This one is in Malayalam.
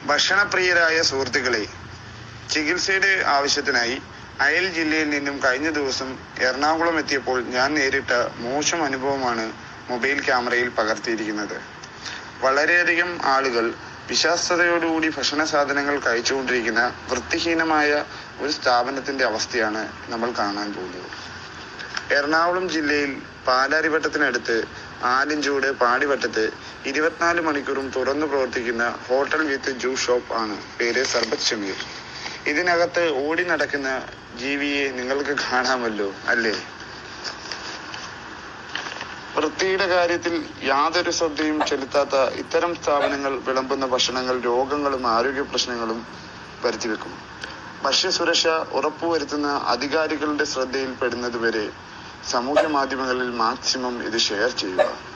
ഭക്ഷണപ്രിയരായ സുഹൃത്തുക്കളെ ചികിത്സയുടെ ആവശ്യത്തിനായി അയൽ ജില്ലയിൽ നിന്നും കഴിഞ്ഞ ദിവസം എറണാകുളം എത്തിയപ്പോൾ ഞാൻ നേരിട്ട മോശം അനുഭവമാണ് മൊബൈൽ ക്യാമറയിൽ പകർത്തിയിരിക്കുന്നത് വളരെയധികം ആളുകൾ വിശ്വാസ്യതയോടുകൂടി ഭക്ഷണ സാധനങ്ങൾ കഴിച്ചുകൊണ്ടിരിക്കുന്ന വൃത്തിഹീനമായ ഒരു സ്ഥാപനത്തിന്റെ അവസ്ഥയാണ് നമ്മൾ കാണാൻ പോകുന്നത് എറണാകുളം ജില്ലയിൽ പാലാരിവട്ടത്തിനടുത്ത് ആലിഞ്ചൂട് പാടിവട്ടത്ത് ഇരുപത്തിനാല് മണിക്കൂറും തുറന്നു പ്രവർത്തിക്കുന്ന ഹോട്ടൽ വിത്ത് ജ്യൂസ് ഷോപ്പ് ആണ് പേര് സർബത്ത് ഷമീർ ഇതിനകത്ത് ഓടി നടക്കുന്ന ജീവിയെ നിങ്ങൾക്ക് കാണാമല്ലോ അല്ലേ വൃത്തിയുടെ കാര്യത്തിൽ യാതൊരു ശ്രദ്ധയും ചെലുത്താത്ത ഇത്തരം സ്ഥാപനങ്ങൾ വിളമ്പുന്ന ഭക്ഷണങ്ങൾ രോഗങ്ങളും ആരോഗ്യ പ്രശ്നങ്ങളും വരുത്തിവെക്കും ഭക്ഷ്യസുരക്ഷ ഉറപ്പുവരുത്തുന്ന അധികാരികളുടെ ശ്രദ്ധയിൽ പെടുന്നതുവരെ സാമൂഹ്യ മാധ്യമങ്ങളിൽ മാക്സിമം ഇത് ഷെയർ ചെയ്യുക